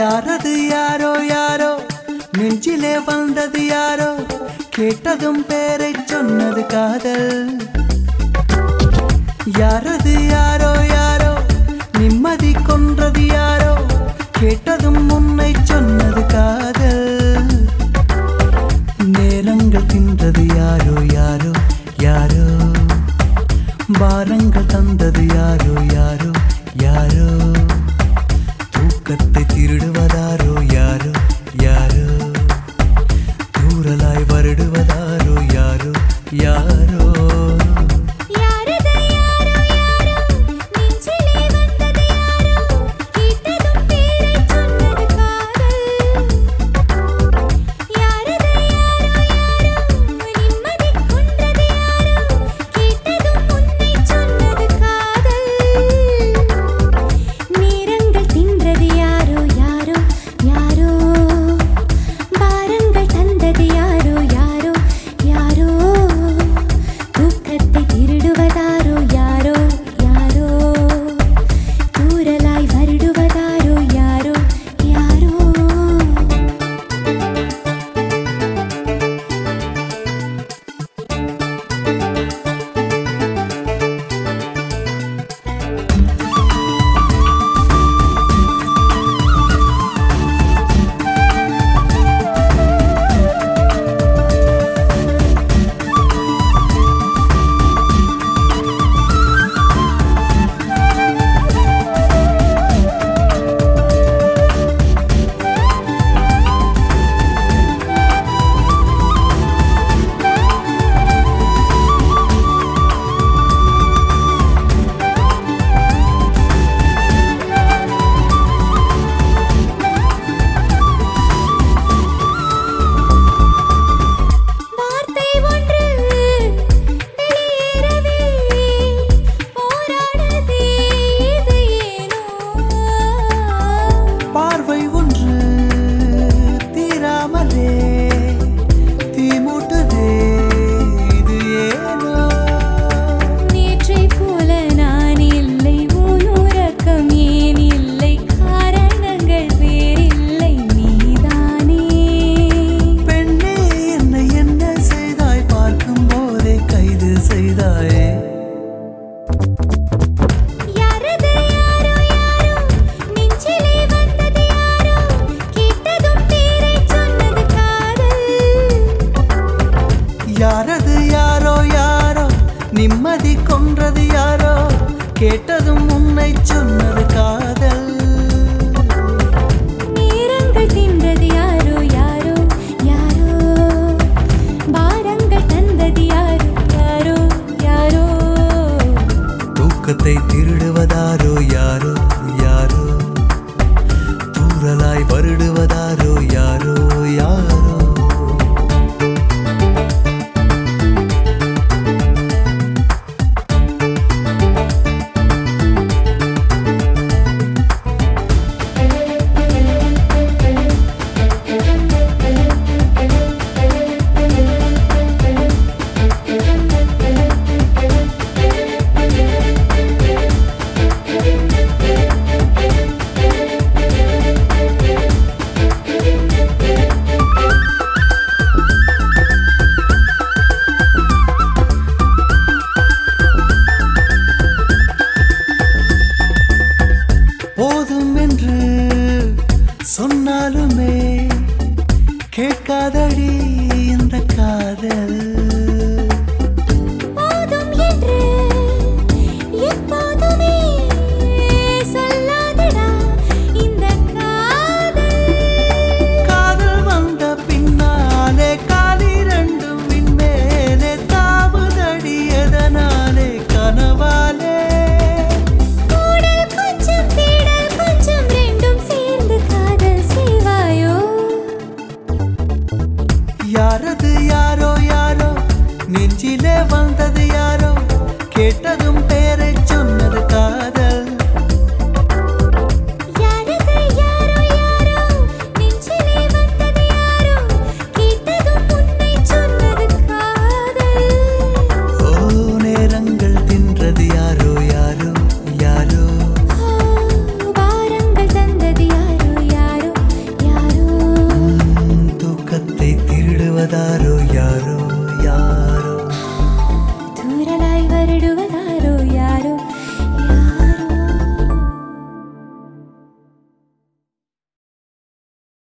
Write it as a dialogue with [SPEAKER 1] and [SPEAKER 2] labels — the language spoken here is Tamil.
[SPEAKER 1] யாரது யாரோ யாரோ நெஞ்சிலே வந்தது யாரோ கேட்டதும் பேரை சொன்னது காதல் யாரது யாரோ யாரோ நிம்மதி கொன்றது யாரோ கேட்டதும் முன்னை சொன்னது காதல் நேரங்கள் தின்றது யாரோ யாரோ யாரோ பாரங்கள் தந்தது யாரோ யாரோ யாரோ தூக்கத்தை திருடுவதாரோ யாரோ யாரோ தூரலாய் வருடுவதாரோ யாரோ யாரோ
[SPEAKER 2] யாரது யாரோ யாரோ நெஞ்சிலே வந்தது யாரோ கேட்டதும் பேரை சொன்னது காதல் யாரது யாரோ யாரோ நிம்மதி கொன்றது யாரோ கேட்டதும் உன்னை சொன்னது காதல் நேரங்கள் தின்றது யாரோ யாரோ யாரோ பாரங்கள் தந்தது யாரோ யாரோ யாரோ தூக்கத்தை திருடுவதாரோ யாரோ யாரோ தூரலாய் வருடுவதாரோ யாரோ யாரோ வார்த்தை ஒன்று வெளியேறவே போராடுதே இது ஏனோ
[SPEAKER 1] பார்வை ஒன்று தீராமலே தீமூட்டுதே இது ஏனோ
[SPEAKER 2] நேற்றைப் போல நான் இல்லை உன்னுறக்கம் ஏன் இல்லை காரணங்கள் வேறில்லை நீதானே
[SPEAKER 1] பெண்ணே என்னை என்ன செய்தாய் பார்க்கும் போதே கைது செய்தாயே
[SPEAKER 2] யாரது யாரோ யாரோ நெஞ்சிலே வந்தது யாரோ கேட்டதும் பேரை சொன்னது காதல்
[SPEAKER 1] யாரது யாரோ யாரோ நிம்மதி கொன்றது யாரோ கேட்டதும் உன்னை சொன்னது காதல்
[SPEAKER 2] நேரங்கள் தின்றது யாரோ யாரோ யாரோ பாரங்கள் தந்தது யாரோ யாரோ யாரோ
[SPEAKER 1] தூக்கத்தை திருடுவதாரோ யாரோ யாரோ தூரலாய் வருடுவதாரோ யாரோ யாரோ போதும் என்று சொன்னாலுமே கேட்காதடி இந்த காதல்
[SPEAKER 2] போதும் என்று எப்போதுமே சொல்லாதடா இந்த காதல்
[SPEAKER 1] காதல் வந்த பின்னாலே காலிரண்டும் விண்மேலே தாவுதடி எதனாலே கனவாலே
[SPEAKER 2] கூடல் கொஞ்சம் தேடல் கொஞ்சம் ரெண்டும் சேர்ந்து காதல் செய்வாயோ
[SPEAKER 1] யாரது யாரோ யாரோ வருவதாரோ